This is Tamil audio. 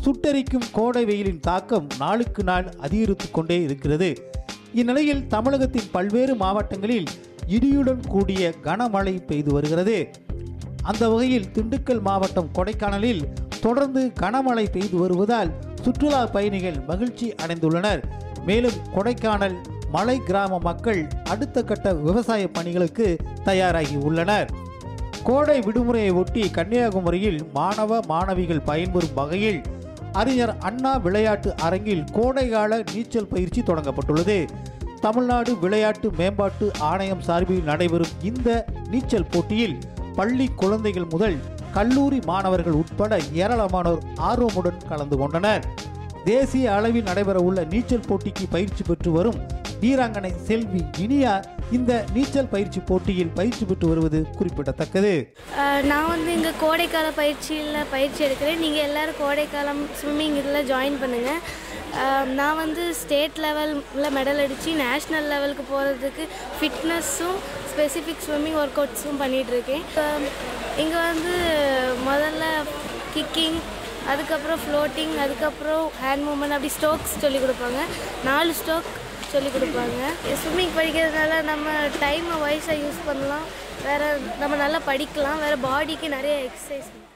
சுட்டெரிக்கும் கோடை வெயிலின் தாக்கம் நாளுக்கு நாள் அதிகரித்து கொண்டே இருக்கிறது இந்நிலையில் தமிழகத்தின் பல்வேறு மாவட்டங்களில் இடியுடன் கூடிய கனமழை பெய்து வருகிறது அந்த வகையில் திண்டுக்கல் மாவட்டம் கொடைக்கானலில் தொடர்ந்து கனமழை பெய்து வருவதால் சுற்றுலா பயணிகள் மகிழ்ச்சி அடைந்துள்ளனர் மேலும் கொடைக்கானல் மலை கிராம மக்கள் அடுத்த கட்ட விவசாய பணிகளுக்கு தயாராகி உள்ளனர் கோடை விடுமுறையை ஒட்டி கன்னியாகுமரியில் மாணவ மாணவிகள் பயன்பெறும் வகையில் அறிஞர் அண்ணா விளையாட்டு அரங்கில் கோடைகால நீச்சல் பயிற்சி தொடங்கப்பட்டுள்ளது தமிழ்நாடு விளையாட்டு மேம்பாட்டு ஆணையம் சார்பில் நடைபெறும் இந்த நீச்சல் போட்டியில் பள்ளி குழந்தைகள் முதல் கல்லூரி மாணவர்கள் உட்பட ஏராளமானோர் ஆர்வமுடன் கலந்து கொண்டனர் தேசிய அளவில் நடைபெறவுள்ள நீச்சல் போட்டிக்கு பயிற்சி பெற்று வரும் வீராங்கனை செல்வி இனியா இந்த நீச்சல் பயிற்சி போட்டியில் பயிற்சி பெற்று வருவது குறிப்பிடத்தக்கது ஆஹ் நான் வந்து இங்கே கோடைக்கால பயிற்சியில் பயிற்சி எடுக்கிறேன் நீங்கள் எல்லோரும் கோடைக்காலம் ஸ்விம்மிங் இதில் ஜாயின் பண்ணுங்கள் ஆஹ் நான் வந்து ஸ்டேட் லெவலில் மெடல் அடித்து நேஷ்னல் லெவலுக்கு போகிறதுக்கு ஃபிட்னஸும் ஸ்பெசிஃபிக் ஸ்விம்மிங் ஒர்க் அவுட்ஸும் பண்ணிகிட்ருக்கேன் இங்கே வந்து முதல்ல கிக்கிங் அதுக்கப்புறம் ஃப்ளோட்டிங் அதுக்கப்புறம் ஹேண்ட் மூமெண்ட் அப்படி ஸ்ட்ரோக்ஸ் சொல்லிக் கொடுப்பாங்க நாலு ஸ்ட்ரோக் சொல்லிக் கொடுப்பாங்க ஸ்விம்மிங் படிக்கிறதுனால நம்ம டைமை வைஸாக யூஸ் பண்ணலாம் வேறு நம்ம நல்லா படிக்கலாம் வேறு பாடிக்கு நிறைய எக்ஸசைஸ்